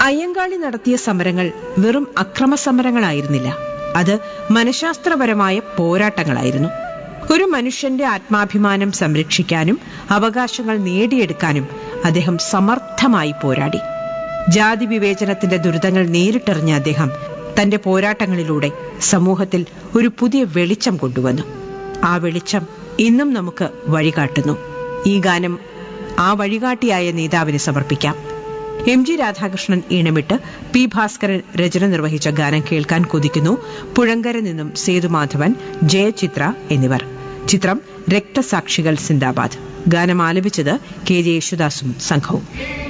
അയ്യങ്കാളി നടത്തിയ സമരങ്ങൾ വെറും അക്രമ സമരങ്ങളായിരുന്നില്ല അത് മനഃശാസ്ത്രപരമായ പോരാട്ടങ്ങളായിരുന്നു ഒരു മനുഷ്യന്റെ ആത്മാഭിമാനം സംരക്ഷിക്കാനും അവകാശങ്ങൾ നേടിയെടുക്കാനും അദ്ദേഹം സമർത്ഥമായി പോരാടി ജാതി വിവേചനത്തിന്റെ ദുരിതങ്ങൾ നേരിട്ടറിഞ്ഞ അദ്ദേഹം തന്റെ പോരാട്ടങ്ങളിലൂടെ സമൂഹത്തിൽ ഒരു പുതിയ വെളിച്ചം കൊണ്ടുവന്നു ആ വെളിച്ചം ഇന്നും നമുക്ക് വഴികാട്ടുന്നു ഈ ഗാനം ആ വഴികാട്ടിയായ നേതാവിന് സമർപ്പിക്കാം എം ജി രാധാകൃഷ്ണൻ ഈണമിട്ട് പി ഭാസ്കരൻ രചന നിർവഹിച്ച ഗാനം കേൾക്കാൻ കൊതിക്കുന്നു പുഴങ്കര നിന്നും സേതുമാധവൻ ജയചിത്ര എന്നിവർ ചിത്രം രക്തസാക്ഷികൾ സിന്ദാബാദ് ഗാനം ആലപിച്ചത് കെ ജെ യേശുദാസും സംഘവും